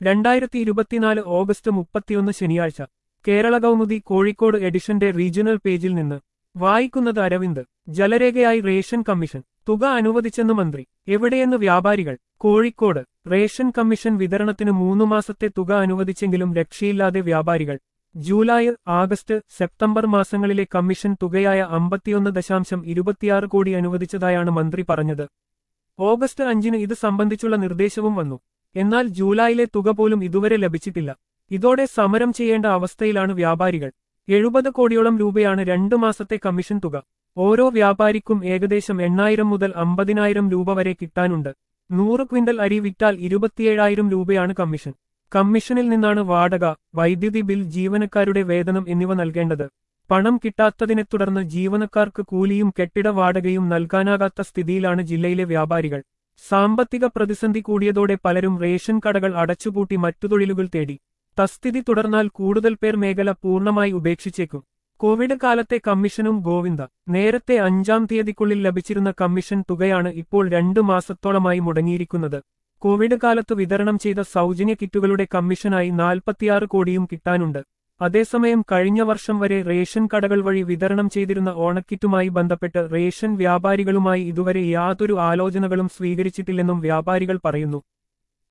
രണ്ടായിരത്തി ഇരുപത്തിനാല് ഓഗസ്റ്റ് മുപ്പത്തിയൊന്ന് ശനിയാഴ്ച കേരള കൗമുദി കോഴിക്കോട് എഡിഷന്റെ റീജിയണൽ പേജിൽ നിന്ന് വായിക്കുന്നത് അരവിന്ദ് ജലരേഖയായി റേഷൻ കമ്മീഷൻ തുക അനുവദിച്ചെന്ന് മന്ത്രി എവിടെയെന്ന് വ്യാപാരികൾ കോഴിക്കോട് റേഷൻ കമ്മീഷൻ വിതരണത്തിന് മൂന്നു മാസത്തെ തുക അനുവദിച്ചെങ്കിലും രക്ഷയില്ലാതെ വ്യാപാരികൾ ജൂലൈ ആഗസ്റ്റ് സെപ്റ്റംബർ മാസങ്ങളിലെ കമ്മീഷൻ തുകയായ അമ്പത്തിയൊന്ന് ദശാംശം ഇരുപത്തിയാറ് കോടി അനുവദിച്ചതായാണ് മന്ത്രി പറഞ്ഞത് ഓഗസ്റ്റ് അഞ്ചിന് ഇത് സംബന്ധിച്ചുള്ള നിർദ്ദേശവും വന്നു എന്നാൽ ജൂലൈയിലെ തുക പോലും ഇതുവരെ ലഭിച്ചിട്ടില്ല ഇതോടെ സമരം ചെയ്യേണ്ട അവസ്ഥയിലാണ് വ്യാപാരികൾ എഴുപത് കോടിയോളം രൂപയാണ് രണ്ടു മാസത്തെ കമ്മീഷൻ തുക ഓരോ വ്യാപാരിക്കും ഏകദേശം എണ്ണായിരം മുതൽ അമ്പതിനായിരം രൂപ വരെ കിട്ടാനുണ്ട് നൂറ് ക്വിന്റൽ അരി വിറ്റാൽ ഇരുപത്തിയേഴായിരം രൂപയാണ് കമ്മീഷൻ കമ്മീഷനിൽ നിന്നാണ് വാടക വൈദ്യുതി ബിൽ ജീവനക്കാരുടെ വേതനം എന്നിവ നൽകേണ്ടത് പണം കിട്ടാത്തതിനെ തുടർന്ന് ജീവനക്കാർക്ക് കൂലിയും കെട്ടിട വാടകയും നൽകാനാകാത്ത സ്ഥിതിയിലാണ് ജില്ലയിലെ വ്യാപാരികൾ സാമ്പത്തിക പ്രതിസന്ധി കൂടിയതോടെ പലരും റേഷൻ കടകൾ അടച്ചുപൂട്ടി മറ്റു തൊഴിലുകൾ തേടി തസ്ഥിതി തുടർന്നാൽ കൂടുതൽ പേർ മേഖല പൂർണ്ണമായി ഉപേക്ഷിച്ചേക്കും കോവിഡ് കാലത്തെ കമ്മീഷനും ഗോവിന്ദ നേരത്തെ അഞ്ചാം തീയതിക്കുള്ളിൽ ലഭിച്ചിരുന്ന കമ്മീഷൻ തുകയാണ് ഇപ്പോൾ രണ്ടു മാസത്തോളമായി മുടങ്ങിയിരിക്കുന്നത് കോവിഡ് കാലത്ത് വിതരണം ചെയ്ത സൗജന്യ കിറ്റുകളുടെ കമ്മീഷനായി നാൽപ്പത്തിയാറ് കോടിയും കിട്ടാനുണ്ട് അതേസമയം കഴിഞ്ഞ വർഷം വരെ റേഷൻ കടകൾ വഴി വിതരണം ചെയ്തിരുന്ന ഓണക്കിറ്റുമായി ബന്ധപ്പെട്ട് റേഷൻ വ്യാപാരികളുമായി ഇതുവരെ യാതൊരു ആലോചനകളും സ്വീകരിച്ചിട്ടില്ലെന്നും വ്യാപാരികൾ പറയുന്നു